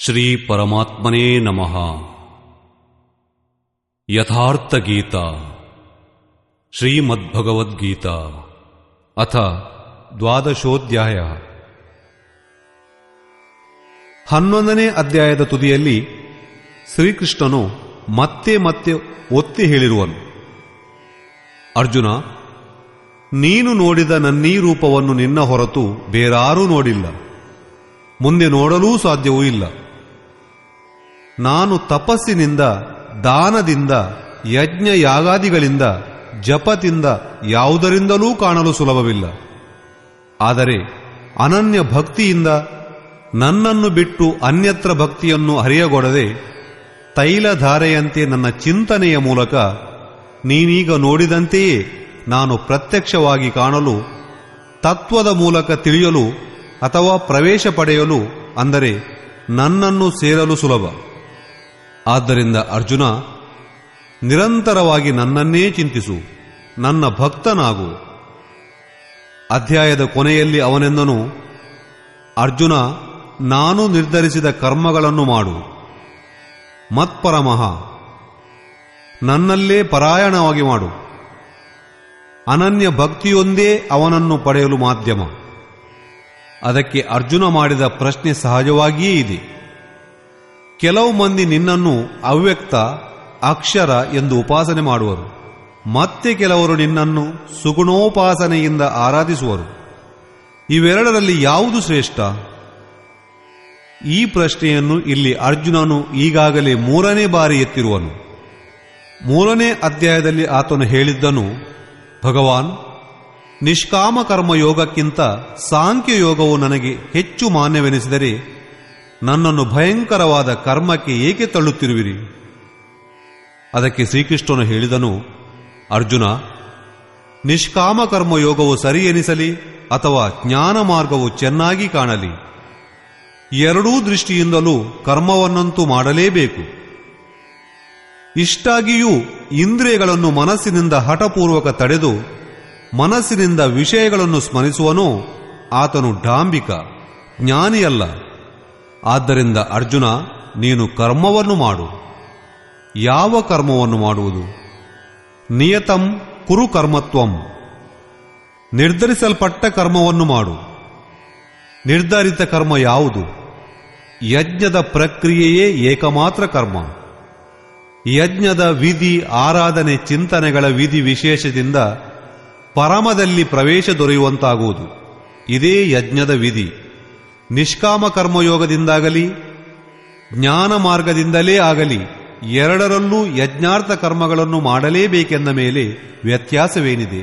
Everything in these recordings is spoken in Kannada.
ಶ್ರೀ ಪರಮಾತ್ಮನೇ ನಮಃ ಯಥಾರ್ಥ ಗೀತಾ ಶ್ರೀಮದ್ಭಗವದ್ಗೀತಾ ಅಥ ದ್ವಾದಶೋಧ್ಯಾಯ ಹನ್ನೊಂದನೇ ಅಧ್ಯಾಯದ ತುದಿಯಲ್ಲಿ ಶ್ರೀಕೃಷ್ಣನು ಮತ್ತೆ ಮತ್ತೆ ಒತ್ತಿ ಹೇಳಿರುವನು ಅರ್ಜುನ ನೀನು ನೋಡಿದ ನನ್ನೀ ರೂಪವನ್ನು ನಿನ್ನ ಹೊರತು ಬೇರಾರೂ ನೋಡಿಲ್ಲ ಮುಂದೆ ನೋಡಲೂ ಸಾಧ್ಯವೂ ಇಲ್ಲ ನಾನು ತಪಸ್ಸಿನಿಂದ ದಾನದಿಂದ ಯಜ್ಞ ಯಾಗಾದಿಗಳಿಂದ ಜಪದಿಂದ ಯಾವುದರಿಂದಲೂ ಕಾಣಲು ಸುಲಭವಿಲ್ಲ ಆದರೆ ಅನನ್ಯ ಭಕ್ತಿಯಿಂದ ನನ್ನನ್ನು ಬಿಟ್ಟು ಅನ್ಯತ್ರ ಭಕ್ತಿಯನ್ನು ಹರಿಯಗೊಡದೆ ತೈಲಧಾರೆಯಂತೆ ನನ್ನ ಚಿಂತನೆಯ ಮೂಲಕ ನೀನೀಗ ನೋಡಿದಂತೆಯೇ ನಾನು ಪ್ರತ್ಯಕ್ಷವಾಗಿ ಕಾಣಲು ತತ್ವದ ಮೂಲಕ ತಿಳಿಯಲು ಅಥವಾ ಪ್ರವೇಶ ಪಡೆಯಲು ಅಂದರೆ ನನ್ನನ್ನು ಸೇರಲು ಸುಲಭ ಆದ್ದರಿಂದ ಅರ್ಜುನ ನಿರಂತರವಾಗಿ ನನ್ನನ್ನೇ ಚಿಂತಿಸು ನನ್ನ ಭಕ್ತನಾಗು ಅಧ್ಯಾಯದ ಕೊನೆಯಲ್ಲಿ ಅವನೆಂದನು ಅರ್ಜುನ ನಾನು ನಿರ್ಧರಿಸಿದ ಕರ್ಮಗಳನ್ನು ಮಾಡು ಮತ್ಪರಮಃ ನನ್ನಲ್ಲೇ ಪರಾಯಣವಾಗಿ ಮಾಡು ಅನನ್ಯ ಭಕ್ತಿಯೊಂದೇ ಅವನನ್ನು ಪಡೆಯಲು ಮಾಧ್ಯಮ ಅದಕ್ಕೆ ಅರ್ಜುನ ಮಾಡಿದ ಪ್ರಶ್ನೆ ಸಹಜವಾಗಿಯೇ ಇದೆ ಕೆಲವು ಮಂದಿ ನಿನ್ನನ್ನು ಅವ್ಯಕ್ತ ಅಕ್ಷರ ಎಂದು ಉಪಾಸನೆ ಮಾಡುವರು ಮತ್ತೆ ಕೆಲವರು ನಿನ್ನನ್ನು ಸುಗುಣೋಪಾಸನೆಯಿಂದ ಆರಾಧಿಸುವರು ಇವೆರಡರಲ್ಲಿ ಯಾವುದು ಶ್ರೇಷ್ಠ ಈ ಪ್ರಶ್ನೆಯನ್ನು ಇಲ್ಲಿ ಅರ್ಜುನನು ಈಗಾಗಲೇ ಮೂರನೇ ಬಾರಿ ಎತ್ತಿರುವನು ಮೂರನೇ ಅಧ್ಯಾಯದಲ್ಲಿ ಆತನು ಹೇಳಿದ್ದನು ಭಗವಾನ್ ನಿಷ್ಕಾಮ ಕರ್ಮ ಯೋಗಕ್ಕಿಂತ ಸಾಂಖ್ಯ ಯೋಗವು ನನಗೆ ಹೆಚ್ಚು ಮಾನ್ಯವೆನಿಸಿದರೆ ನನ್ನನ್ನು ಭಯಂಕರವಾದ ಕರ್ಮಕ್ಕೆ ಏಕೆ ತಳ್ಳುತ್ತಿರುವಿರಿ ಅದಕ್ಕೆ ಶ್ರೀಕೃಷ್ಣನು ಹೇಳಿದನು ಅರ್ಜುನ ನಿಷ್ಕಾಮ ಕರ್ಮ ಯೋಗವು ಸರಿ ಎನಿಸಲಿ ಅಥವಾ ಜ್ಞಾನ ಮಾರ್ಗವು ಚೆನ್ನಾಗಿ ಕಾಣಲಿ ಎರಡೂ ದೃಷ್ಟಿಯಿಂದಲೂ ಕರ್ಮವನ್ನಂತೂ ಮಾಡಲೇಬೇಕು ಇಷ್ಟಾಗಿಯೂ ಇಂದ್ರಿಯಗಳನ್ನು ಮನಸ್ಸಿನಿಂದ ಹಠಪೂರ್ವಕ ತಡೆದು ಮನಸ್ಸಿನಿಂದ ವಿಷಯಗಳನ್ನು ಸ್ಮರಿಸುವನೋ ಆತನು ಡಾಂಬಿಕ ಜ್ಞಾನಿಯಲ್ಲ ಆದ್ದರಿಂದ ಅರ್ಜುನ ನೀನು ಕರ್ಮವನ್ನು ಮಾಡು ಯಾವ ಕರ್ಮವನ್ನು ಮಾಡುವುದು ನಿಯತಂ ಕುರು ಕರ್ಮತ್ವಂ ನಿರ್ಧರಿಸಲ್ಪಟ್ಟ ಕರ್ಮವನ್ನು ಮಾಡು ನಿರ್ಧರಿತ ಕರ್ಮ ಯಾವುದು ಯಜ್ಞದ ಪ್ರಕ್ರಿಯೆಯೇ ಏಕಮಾತ್ರ ಕರ್ಮ ಯಜ್ಞದ ವಿಧಿ ಆರಾಧನೆ ಚಿಂತನೆಗಳ ವಿಧಿ ವಿಶೇಷದಿಂದ ಪರಮದಲ್ಲಿ ಪ್ರವೇಶ ದೊರೆಯುವಂತಾಗುವುದು ಇದೇ ಯಜ್ಞದ ವಿಧಿ ನಿಷ್ಕಾಮ ಕರ್ಮಯೋಗದಿಂದಾಗಲಿ ಜ್ಞಾನ ಮಾರ್ಗದಿಂದಲೇ ಆಗಲಿ ಎರಡರಲ್ಲೂ ಯಜ್ಞಾರ್ಥ ಕರ್ಮಗಳನ್ನು ಮಾಡಲೇಬೇಕೆಂದ ಮೇಲೆ ವ್ಯತ್ಯಾಸವೇನಿದೆ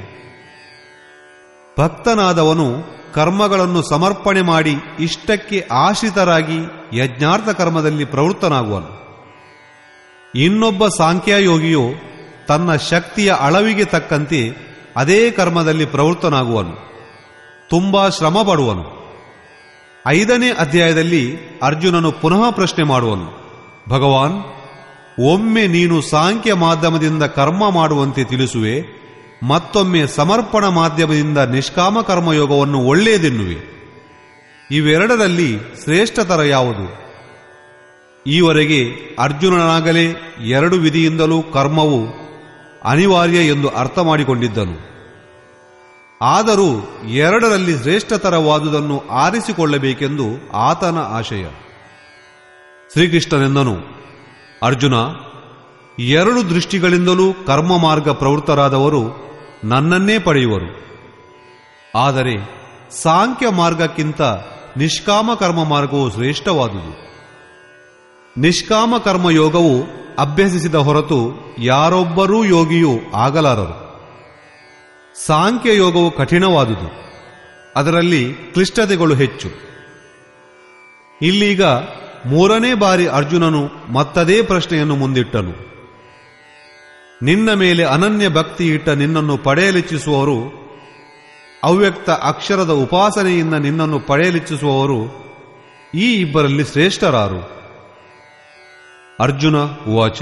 ಭಕ್ತನಾದವನು ಕರ್ಮಗಳನ್ನು ಸಮರ್ಪಣೆ ಮಾಡಿ ಇಷ್ಟಕ್ಕೆ ಆಶ್ರಿತರಾಗಿ ಯಜ್ಞಾರ್ಥ ಕರ್ಮದಲ್ಲಿ ಪ್ರವೃತ್ತನಾಗುವನು ಇನ್ನೊಬ್ಬ ಸಾಂಖ್ಯಯೋಗಿಯು ತನ್ನ ಶಕ್ತಿಯ ಅಳವಿಗೆ ತಕ್ಕಂತೆ ಅದೇ ಕರ್ಮದಲ್ಲಿ ಪ್ರವೃತ್ತನಾಗುವನು ತುಂಬಾ ಶ್ರಮ ಪಡುವನು ಐದನೇ ಅಧ್ಯಾಯದಲ್ಲಿ ಅರ್ಜುನನು ಪುನಃ ಪ್ರಶ್ನೆ ಮಾಡುವನು ಭಗವಾನ್ ಒಮ್ಮೆ ನೀನು ಸಾಂಖ್ಯ ಮಾಧ್ಯಮದಿಂದ ಕರ್ಮ ಮಾಡುವಂತೆ ತಿಳಿಸುವೆ ಮತ್ತೊಮ್ಮೆ ಸಮರ್ಪಣ ಮಾಧ್ಯಮದಿಂದ ನಿಷ್ಕಾಮ ಕರ್ಮಯೋಗವನ್ನು ಒಳ್ಳೆಯದೆನ್ನುವೆ ಇವೆರಡರಲ್ಲಿ ಶ್ರೇಷ್ಠತರ ಯಾವುದು ಈವರೆಗೆ ಅರ್ಜುನನಾಗಲೇ ಎರಡು ವಿಧಿಯಿಂದಲೂ ಕರ್ಮವು ಅನಿವಾರ್ಯ ಎಂದು ಅರ್ಥ ಮಾಡಿಕೊಂಡಿದ್ದನು ಆದರೂ ಎರಡರಲ್ಲಿ ಶ್ರೇಷ್ಠತರವಾದುದನ್ನು ಆರಿಸಿಕೊಳ್ಳಬೇಕೆಂದು ಆತನ ಆಶಯ ಶ್ರೀಕೃಷ್ಣನೆಂದನು ಅರ್ಜುನ ಎರಡು ದೃಷ್ಟಿಗಳಿಂದಲೂ ಕರ್ಮ ಮಾರ್ಗ ಪ್ರವೃತ್ತರಾದವರು ನನ್ನನ್ನೇ ಪಡೆಯುವರು ಆದರೆ ಸಾಂಖ್ಯ ಮಾರ್ಗಕ್ಕಿಂತ ನಿಷ್ಕಾಮ ಕರ್ಮ ಮಾರ್ಗವು ಶ್ರೇಷ್ಠವಾದುದು ನಿಷ್ಕಾಮ ಕರ್ಮ ಯೋಗವು ಅಭ್ಯಸಿಸಿದ ಹೊರತು ಯಾರೊಬ್ಬರೂ ಯೋಗಿಯೂ ಆಗಲಾರರು ಸಾಂಖ್ಯ ಯೋಗವು ಕಠಿಣವಾದುದು ಅದರಲ್ಲಿ ಕ್ಲಿಷ್ಟತೆಗಳು ಹೆಚ್ಚು ಇಲ್ಲೀಗ ಮೂರನೇ ಬಾರಿ ಅರ್ಜುನನು ಮತ್ತದೇ ಪ್ರಶ್ನೆಯನ್ನು ಮುಂದಿಟ್ಟನು ನಿನ್ನ ಮೇಲೆ ಅನನ್ಯ ಭಕ್ತಿ ಇಟ್ಟ ನಿನ್ನನ್ನು ಪಡೆಯಲಿಚ್ಛಿಸುವವರು ಅವ್ಯಕ್ತ ಅಕ್ಷರದ ಉಪಾಸನೆಯಿಂದ ನಿನ್ನನ್ನು ಪಡೆಯಲಿಚ್ಛಿಸುವವರು ಈ ಇಬ್ಬರಲ್ಲಿ ಶ್ರೇಷ್ಠರಾರು ಅರ್ಜುನ ಉವಾಚ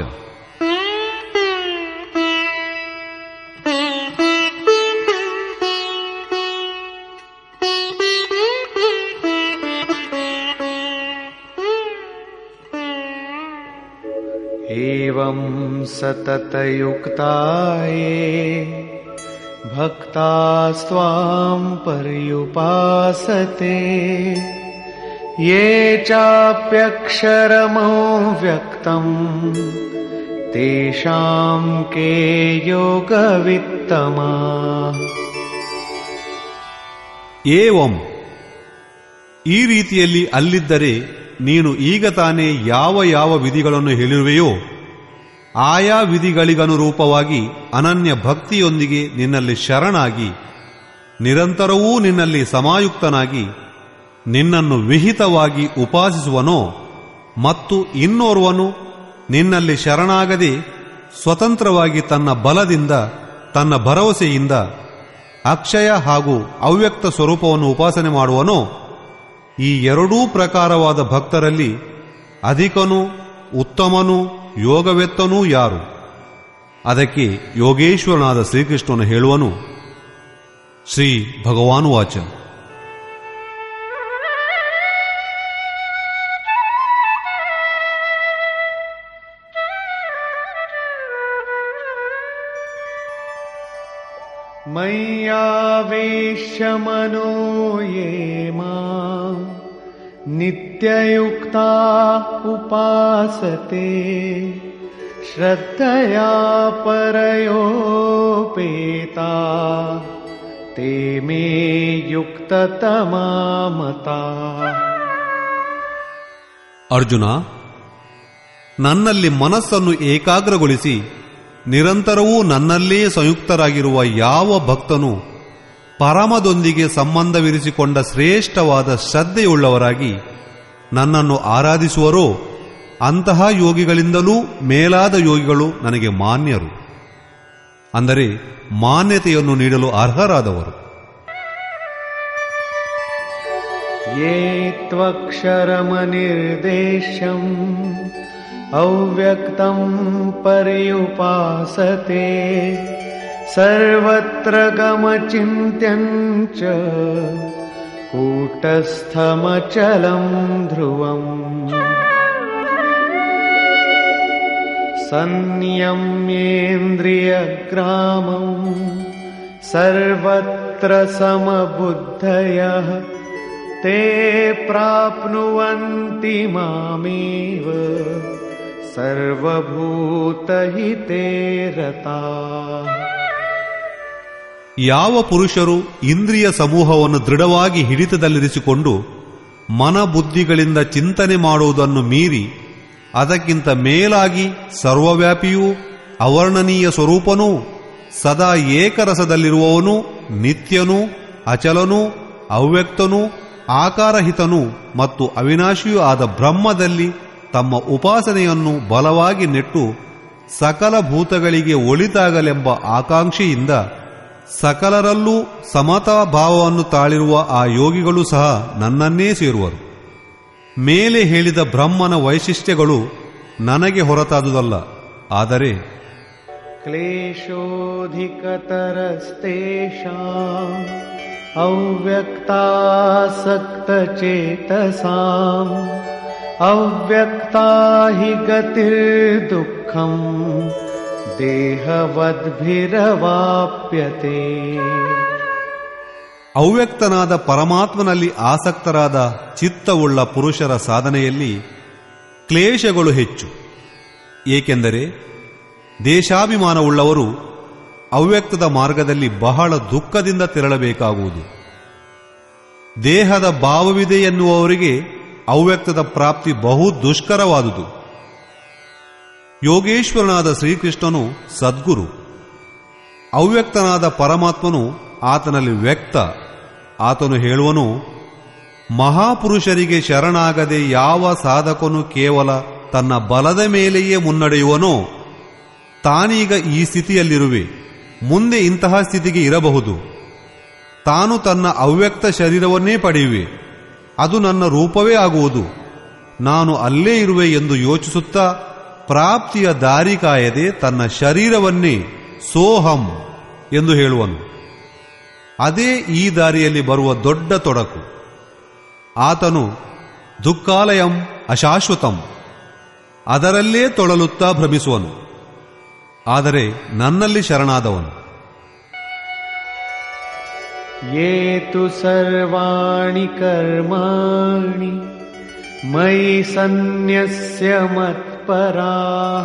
एवं सततयुक्ताये भक्तास्त्वां पर्युपासते ये चाप्यक्षरमव्यक्तम् तेषां के योगवित्तमाः ಏವಂ ಈ ರೀತಿಯಲ್ಲಿ ಅಲ್ಲಿದ್ದರೆ ನೀನು ಈಗ ತಾನೇ ಯಾವ ಯಾವ ವಿಧಿಗಳನ್ನು ಹೇಳಿರುವೆಯೋ ಆಯಾ ವಿಧಿಗಳಿಗನುರೂಪವಾಗಿ ಅನನ್ಯ ಭಕ್ತಿಯೊಂದಿಗೆ ನಿನ್ನಲ್ಲಿ ಶರಣಾಗಿ ನಿರಂತರವೂ ನಿನ್ನಲ್ಲಿ ಸಮಾಯುಕ್ತನಾಗಿ ನಿನ್ನನ್ನು ವಿಹಿತವಾಗಿ ಉಪಾಸಿಸುವನೋ ಮತ್ತು ಇನ್ನೋರ್ವನು ನಿನ್ನಲ್ಲಿ ಶರಣಾಗದೆ ಸ್ವತಂತ್ರವಾಗಿ ತನ್ನ ಬಲದಿಂದ ತನ್ನ ಭರವಸೆಯಿಂದ ಅಕ್ಷಯ ಹಾಗೂ ಅವ್ಯಕ್ತ ಸ್ವರೂಪವನ್ನು ಉಪಾಸನೆ ಮಾಡುವನೋ ಈ ಎರಡೂ ಪ್ರಕಾರವಾದ ಭಕ್ತರಲ್ಲಿ ಅಧಿಕನು ಉತ್ತಮನು ಯೋಗವೆತ್ತನೂ ಯಾರು ಅದಕ್ಕೆ ಯೋಗೇಶ್ವರನಾದ ಶ್ರೀಕೃಷ್ಣನು ಹೇಳುವನು ಶ್ರೀ ಭಗವಾನುವಾಚ मय्यावेश्य मनो ये मां नित्ययुक्ता उपासते श्रद्धया परयोपेता ते मे युक्ततमा मता ಅರ್ಜುನ ನನ್ನಲ್ಲಿ ಮನಸ್ಸನ್ನು ಏಕಾಗ್ರಗೊಳಿಸಿ ನಿರಂತರವೂ ನನ್ನಲ್ಲೇ ಸಂಯುಕ್ತರಾಗಿರುವ ಯಾವ ಭಕ್ತನು ಪರಮದೊಂದಿಗೆ ಸಂಬಂಧವಿರಿಸಿಕೊಂಡ ಶ್ರೇಷ್ಠವಾದ ಶ್ರದ್ಧೆಯುಳ್ಳವರಾಗಿ ನನ್ನನ್ನು ಆರಾಧಿಸುವರೋ ಅಂತಹ ಯೋಗಿಗಳಿಂದಲೂ ಮೇಲಾದ ಯೋಗಿಗಳು ನನಗೆ ಮಾನ್ಯರು ಅಂದರೆ ಮಾನ್ಯತೆಯನ್ನು ನೀಡಲು ಅರ್ಹರಾದವರು ये त्वक्षरमनिर्देश्यम् अव्यक्तम् पर्युपासते सर्वत्र गमचिन्त्यम् च कूटस्थमचलम् ध्रुवम् संयम्येन्द्रियग्रामम् सर्वत्र समबुद्धयः ते प्राप्नुवन्ति मामेव सर्वभूतहिते रताः ಯಾವ ಪುರುಷರು ಇಂದ್ರಿಯ ಸಮೂಹವನ್ನು ದೃಢವಾಗಿ ಹಿಡಿತದಲ್ಲಿರಿಸಿಕೊಂಡು ಮನಬುದ್ಧಿಗಳಿಂದ ಚಿಂತನೆ ಮಾಡುವುದನ್ನು ಮೀರಿ ಅದಕ್ಕಿಂತ ಮೇಲಾಗಿ ಸರ್ವವ್ಯಾಪಿಯೂ ಅವರ್ಣನೀಯ ಸ್ವರೂಪನೂ ಸದಾ ಏಕರಸದಲ್ಲಿರುವವನು ನಿತ್ಯನೂ ಅಚಲನೂ ಅವ್ಯಕ್ತನೂ ಆಕಾರಹಿತನೂ ಮತ್ತು ಅವಿನಾಶಿಯೂ ಆದ ಬ್ರಹ್ಮದಲ್ಲಿ ತಮ್ಮ ಉಪಾಸನೆಯನ್ನು ಬಲವಾಗಿ ನೆಟ್ಟು ಸಕಲ ಭೂತಗಳಿಗೆ ಒಳಿತಾಗಲೆಂಬ ಆಕಾಂಕ್ಷೆಯಿಂದ ಸಕಲರಲ್ಲೂ ಸಮತಾ ಭಾವವನ್ನು ತಾಳಿರುವ ಆ ಯೋಗಿಗಳು ಸಹ ನನ್ನನ್ನೇ ಸೇರುವರು ಮೇಲೆ ಹೇಳಿದ ಬ್ರಹ್ಮನ ವೈಶಿಷ್ಟ್ಯಗಳು ನನಗೆ ಹೊರತಾದುದಲ್ಲ ಆದರೆ क्लेशोऽधिकतरस्तेषाम् अव्यक्तासक्तचेतसाम् अव्यक्ता हि गतिर्दुःखम् देहवद्भिरवाप्यते ಅವ್ಯಕ್ತನಾದ ಪರಮಾತ್ಮನಲ್ಲಿ ಆಸಕ್ತರಾದ ಚಿತ್ತವುಳ್ಳ ಪುರುಷರ ಸಾಧನೆಯಲ್ಲಿ ಕ್ಲೇಶಗಳು ಹೆಚ್ಚು ಏಕೆಂದರೆ ದೇಶಾಭಿಮಾನವುಳ್ಳವರು ಅವ್ಯಕ್ತದ ಮಾರ್ಗದಲ್ಲಿ ಬಹಳ ದುಃಖದಿಂದ ತೆರಳಬೇಕಾಗುವುದು ದೇಹದ ಭಾವವಿದೆ ಎನ್ನುವವರಿಗೆ ಅವ್ಯಕ್ತದ ಪ್ರಾಪ್ತಿ ಬಹು ದುಷ್ಕರವಾದುದು ಯೋಗೇಶ್ವರನಾದ ಶ್ರೀಕೃಷ್ಣನು ಸದ್ಗುರು ಅವ್ಯಕ್ತನಾದ ಪರಮಾತ್ಮನು ಆತನಲ್ಲಿ ವ್ಯಕ್ತ ಆತನು ಹೇಳುವನು ಮಹಾಪುರುಷರಿಗೆ ಶರಣಾಗದೆ ಯಾವ ಸಾಧಕನು ಕೇವಲ ತನ್ನ ಬಲದ ಮೇಲೆಯೇ ಮುನ್ನಡೆಯುವನೋ ತಾನೀಗ ಈ ಸ್ಥಿತಿಯಲ್ಲಿರುವೆ ಮುಂದೆ ಇಂತಹ ಸ್ಥಿತಿಗೆ ಇರಬಹುದು ತಾನು ತನ್ನ ಅವ್ಯಕ್ತ ಶರೀರವನ್ನೇ ಪಡೆಯುವೆ ಅದು ನನ್ನ ರೂಪವೇ ಆಗುವುದು ನಾನು ಅಲ್ಲೇ ಇರುವೆ ಎಂದು ಯೋಚಿಸುತ್ತಾ ಪ್ರಾಪ್ತಿಯ ದಾರಿ ಕಾಯದೆ ತನ್ನ ಶರೀರವನ್ನೇ ಸೋಹಂ ಎಂದು ಹೇಳುವನು ಅದೇ ಈ ದಾರಿಯಲ್ಲಿ ಬರುವ ದೊಡ್ಡ ತೊಡಕು ಆತನು ದುಃಖಾಲಯಂ ಅಶಾಶ್ವತಂ ಅದರಲ್ಲೇ ತೊಳಲುತ್ತಾ ಭ್ರಮಿಸುವನು ಆದರೆ ನನ್ನಲ್ಲಿ ಶರಣಾದವನು ये तु सर्वाणि कर्माणि मयि सन्न्यस्य मत्पराः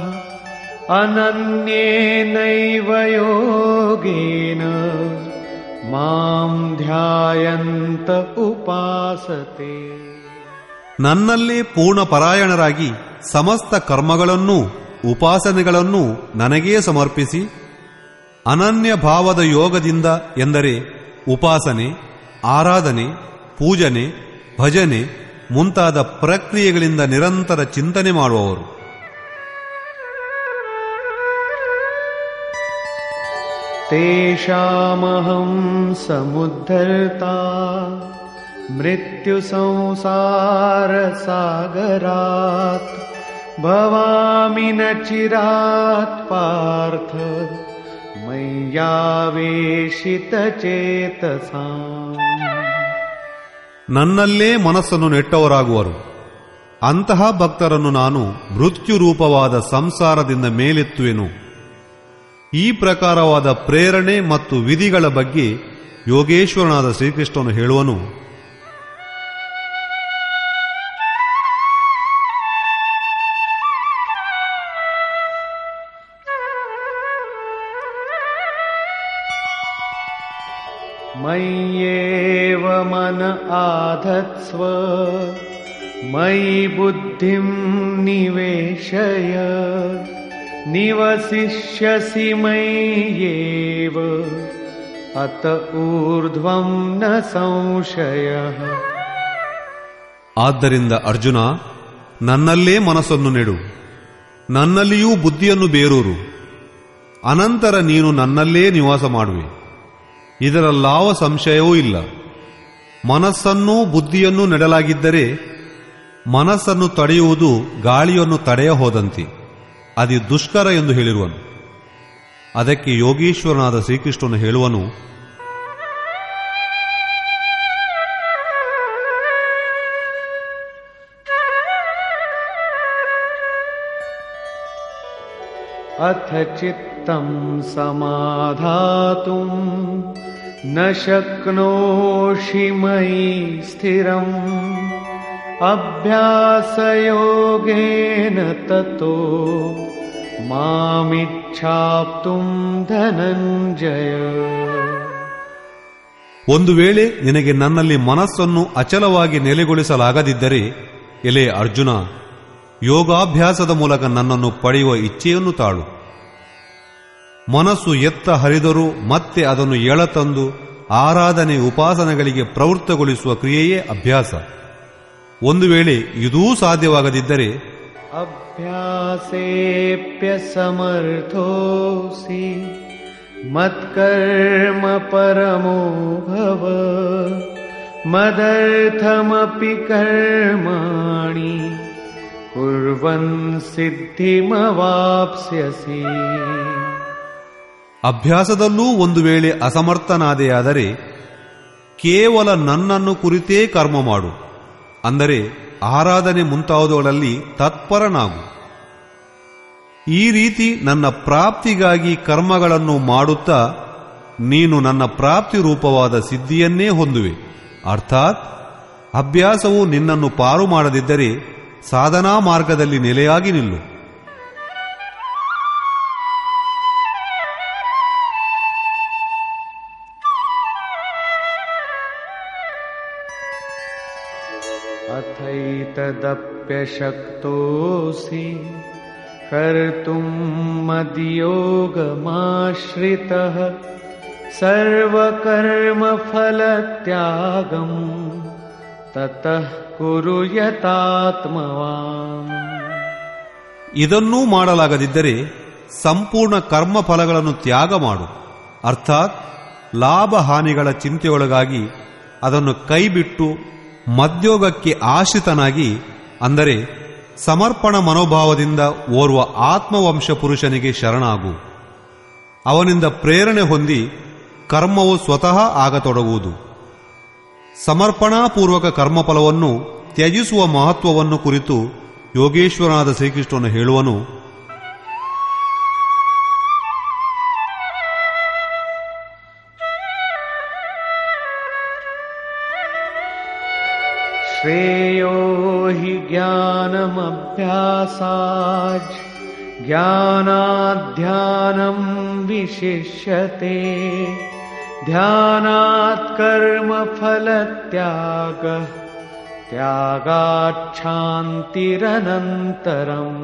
अनन्येनैव योगेन मां ध्यायन्त उपासते ನನ್ನಲ್ಲೇ ಪೂರ್ಣ ಪರಾಯಣರಾಗಿ ಸಮಸ್ತ ಕರ್ಮಗಳನ್ನೂ ಉಪಾಸನೆಗಳನ್ನೂ ನನಗೇ ಸಮರ್ಪಿಸಿ ಅನನ್ಯ ಭಾವದ ಯೋಗದಿಂದ ಎಂದರೆ ಉಪಾಸನೆ ಆರಾಧನೆ ಪೂಜನೆ ಭಜನೆ ಮುಂತಾದ ಪ್ರಕ್ರಿಯೆಗಳಿಂದ ನಿರಂತರ ಚಿಂತನೆ ಮಾಡುವವರು तेषामहं समुद्धर्ता मृत्युसंसारसागरात् भवामि न चिरात् पार्थ मय्यावेशितचेतसाम् ನನ್ನಲ್ಲೇ ಮನಸ್ಸನ್ನು ನೆಟ್ಟವರಾಗುವರು ಅಂತಹ ಭಕ್ತರನ್ನು ನಾನು ಮೃತ್ಯು ರೂಪವಾದ ಸಂಸಾರದಿಂದ ಮೇಲೆತ್ತುವೆನು ಈ ಪ್ರಕಾರವಾದ ಪ್ರೇರಣೆ ಮತ್ತು ವಿಧಿಗಳ ಬಗ್ಗೆ ಯೋಗೇಶ್ವರನಾದ ಶ್ರೀಕೃಷ್ಣನು ಹೇಳುವನು मय्येव मन आधत्स्व मयि बुद्धिं निवेशय निवसिष्यसि मय्येव अत ऊर्ध्वं न संशयः ಆದ್ದರಿಂದ ಅರ್ಜುನ ನನ್ನಲ್ಲೇ ಮನಸ್ಸನ್ನು ನೆಡು ನನ್ನಲ್ಲಿಯೂ ಬುದ್ಧಿಯನ್ನು ಬೇರೂರು ಅನಂತರ ನೀನು ನನ್ನಲ್ಲೇ ನಿವಾಸ ಮಾಡುವೆ ಇದರಲ್ಲಾವ ಸಂಶಯವೂ ಇಲ್ಲ ಮನಸ್ಸನ್ನೂ ಬುದ್ಧಿಯನ್ನೂ ನೆಡಲಾಗಿದ್ದರೆ ಮನಸ್ಸನ್ನು ತಡೆಯುವುದು ಗಾಳಿಯನ್ನು ತಡೆಯ ಹೋದಂತೆ ಅದು ದುಷ್ಕರ ಎಂದು ಹೇಳಿರುವನು ಅದಕ್ಕೆ ಯೋಗೀಶ್ವರನಾದ ಶ್ರೀಕೃಷ್ಣನು ಹೇಳುವನು अथ चित्तं समाधातुं न शक्नोषि मयि स्थिरम् अभ्यासयोगेन ततो मामिच्छाप्तुं धनञ्जय ಒಂದು ವೇಳೆ ನಿನಗೆ ನನ್ನಲ್ಲಿ ಮನಸ್ಸನ್ನು ಅಚಲವಾಗಿ ನೆಲೆಗೊಳಿಸಲಾಗದಿದ್ದರೆ ಎಲೆ ಅರ್ಜುನ ಯೋಗಾಭ್ಯಾಸದ ಮೂಲಕ ನನ್ನನ್ನು ಪಡೆಯುವ ಇಚ್ಛೆಯನ್ನು ತಾಳು ಮನಸ್ಸು ಎತ್ತ ಹರಿದರೂ ಮತ್ತೆ ಅದನ್ನು ಎಳತಂದು ಆರಾಧನೆ ಉಪಾಸನೆಗಳಿಗೆ ಪ್ರವೃತ್ತಗೊಳಿಸುವ ಕ್ರಿಯೆಯೇ ಅಭ್ಯಾಸ ಒಂದು ವೇಳೆ ಇದೂ ಸಾಧ್ಯವಾಗದಿದ್ದರೆ अभ्यासेऽप्यसमर्थोऽसि मत्कर्म परमो भव मदर्थमपि कर्माणि कुर्वन् सिद्धिमवाप्स्यसि ಅಭ್ಯಾಸದಲ್ಲೂ ಒಂದು ವೇಳೆ ಅಸಮರ್ಥನಾದೆಯಾದರೆ ಕೇವಲ ನನ್ನನ್ನು ಕುರಿತೇ ಕರ್ಮ ಮಾಡು ಅಂದರೆ ಆರಾಧನೆ ಮುಂತಾದವುಗಳಲ್ಲಿ ತತ್ಪರನಾಗು ಈ ರೀತಿ ನನ್ನ ಪ್ರಾಪ್ತಿಗಾಗಿ ಕರ್ಮಗಳನ್ನು ಮಾಡುತ್ತಾ ನೀನು ನನ್ನ ಪ್ರಾಪ್ತಿ ರೂಪವಾದ ಸಿದ್ಧಿಯನ್ನೇ ಹೊಂದುವೆ ಅರ್ಥಾತ್ ಅಭ್ಯಾಸವು ನಿನ್ನನ್ನು ಪಾರು ಮಾಡದಿದ್ದರೆ ಸಾಧನಾ ಮಾರ್ಗದಲ್ಲಿ ನೆಲೆಯಾಗಿ ನಿಲ್ಲು अथैतदप्यशक्तोऽसि कर्तुम् मद्योगमाश्रितः सर्वकर्मफलत्यागम् ततः कुरु यतात्मवान् ಇದನ್ನೂ ಮಾಡಲಾಗದಿದ್ದರೆ ಸಂಪೂರ್ಣ ಕರ್ಮ ಫಲಗಳನ್ನು ತ್ಯಾಗ ಮಾಡು ಅರ್ಥಾತ್ ಲಾಭ ಹಾನಿಗಳ ಚಿಂತೆಯೊಳಗಾಗಿ ಅದನ್ನು ಕೈಬಿಟ್ಟು ಮದ್ಯೋಗಕ್ಕೆ ಆಶ್ರಿತನಾಗಿ ಅಂದರೆ ಸಮರ್ಪಣ ಮನೋಭಾವದಿಂದ ಓರ್ವ ಆತ್ಮವಂಶ ಪುರುಷನಿಗೆ ಶರಣಾಗು ಅವನಿಂದ ಪ್ರೇರಣೆ ಹೊಂದಿ ಕರ್ಮವು ಸ್ವತಃ ಆಗತೊಡಗುವುದು ಸಮರ್ಪಣಾಪೂರ್ವಕ ಕರ್ಮಫಲವನ್ನು ತ್ಯಜಿಸುವ ಮಹತ್ವವನ್ನು ಕುರಿತು ಯೋಗೇಶ್ವರನಾದ ಶ್ರೀಕೃಷ್ಣನು ಹೇಳುವನು श्रेयो हि ज्ञानमभ्यासाज् ज्ञानाध्यानम् विशिष्यते ध्यानात् कर्मफलत्यागः त्यागाच्छान्तिरनन्तरम्